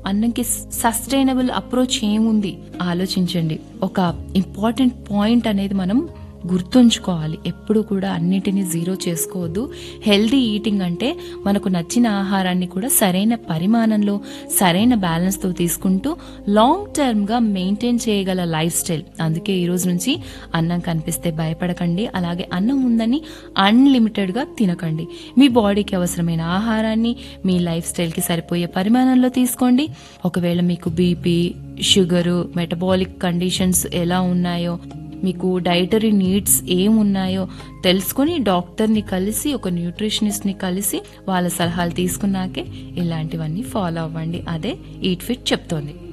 అన్నంకి sustainable approach ఏముంది ఆలోచించండి ఒక ఇంపార్టెంట్ పాయింట్ అనేది మనం గుర్తుంచుకోవాలి ఎప్పుడు కూడా అన్నిటినీ జీరో చేసుకోవద్దు హెల్దీ ఈటింగ్ అంటే మనకు నచ్చిన ఆహారాన్ని కూడా సరైన పరిమాణంలో సరైన బ్యాలెన్స్తో తీసుకుంటూ లాంగ్ టర్మ్గా మెయింటైన్ చేయగల లైఫ్ స్టైల్ అందుకే ఈ రోజు నుంచి అన్నం కనిపిస్తే భయపడకండి అలాగే అన్నం ఉందని అన్లిమిటెడ్గా తినకండి మీ బాడీకి అవసరమైన ఆహారాన్ని మీ లైఫ్ స్టైల్కి సరిపోయే పరిమాణంలో తీసుకోండి ఒకవేళ మీకు బీపీ షుగరు మెటబాలిక్ కండిషన్స్ ఎలా ఉన్నాయో మీకు డైటరీ నీడ్స్ ఏమున్నాయో తెలుసుకొని డాక్టర్ని కలిసి ఒక న్యూట్రిషనిస్ట్ని కలిసి వాళ్ళ సలహాలు తీసుకున్నాకే ఇలాంటివన్నీ ఫాలో అవ్వండి అదే ఈట్ ఫిట్ చెప్తోంది